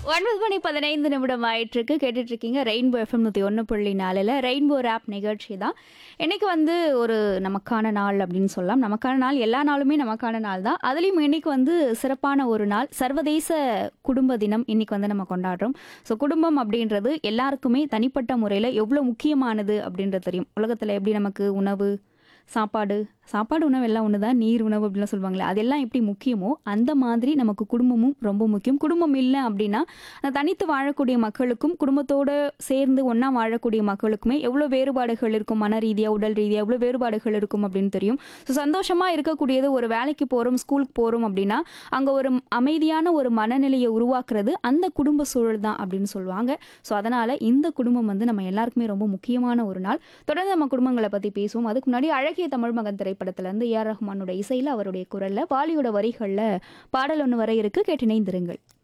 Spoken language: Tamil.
ஒன்பது மணி பதினைந்து நிமிடம் ஆயிட்டிருக்கு கேட்டுட்டு இருக்கீங்க ரெயின்போ எஃப்எம் நூற்றி ஒன்று புள்ளி நாலில் ரெயின்போ ரேப் நிகழ்ச்சி தான் இன்னைக்கு வந்து ஒரு நமக்கான நாள் அப்படின்னு சொல்லலாம் நமக்கான நாள் எல்லா நாளுமே நமக்கான நாள் தான் அதுலேயும் இன்னைக்கு வந்து சிறப்பான ஒரு நாள் சர்வதேச குடும்ப தினம் இன்னைக்கு வந்து நம்ம கொண்டாடுறோம் ஸோ குடும்பம் அப்படின்றது எல்லாருக்குமே தனிப்பட்ட முறையில் எவ்வளோ முக்கியமானது அப்படின்றது தெரியும் உலகத்தில் எப்படி நமக்கு உணவு சாப்பாடு சாப்பாடு உணவு எல்லாம் ஒன்று தான் நீர் உணவு அப்படிலாம் சொல்லுவாங்களே அதெல்லாம் எப்படி முக்கியமோ அந்த மாதிரி நமக்கு குடும்பமும் ரொம்ப முக்கியம் குடும்பம் இல்லை அப்படின்னா அந்த தனித்து வாழக்கூடிய மக்களுக்கும் குடும்பத்தோடு சேர்ந்து ஒன்றா வாழக்கூடிய மக்களுக்குமே எவ்வளோ வேறுபாடுகள் இருக்கும் மன ரீதியாக உடல் ரீதியாக எவ்வளோ வேறுபாடுகள் இருக்கும் அப்படின்னு தெரியும் ஸோ சந்தோஷமாக இருக்கக்கூடியது ஒரு வேலைக்கு போகிறோம் ஸ்கூலுக்கு போகிறோம் அப்படின்னா அங்கே ஒரு அமைதியான ஒரு மனநிலையை உருவாக்குறது அந்த குடும்ப சூழல் தான் அப்படின்னு சொல்லுவாங்க ஸோ அதனால் இந்த குடும்பம் வந்து நம்ம எல்லாருக்குமே ரொம்ப முக்கியமான ஒரு நாள் தொடர்ந்து நம்ம குடும்பங்களை பற்றி பேசுவோம் அதுக்கு முன்னாடி அழகிய தமிழ் மகன் திரைப்படத்திலேருந்து ஏஆர் ரஹ்மானோட இசையில் அவருடைய குரலில் வாலியோட வரிகளில் பாடல் ஒன்று வர இருக்கு கேட்டு இணைந்திருங்கள்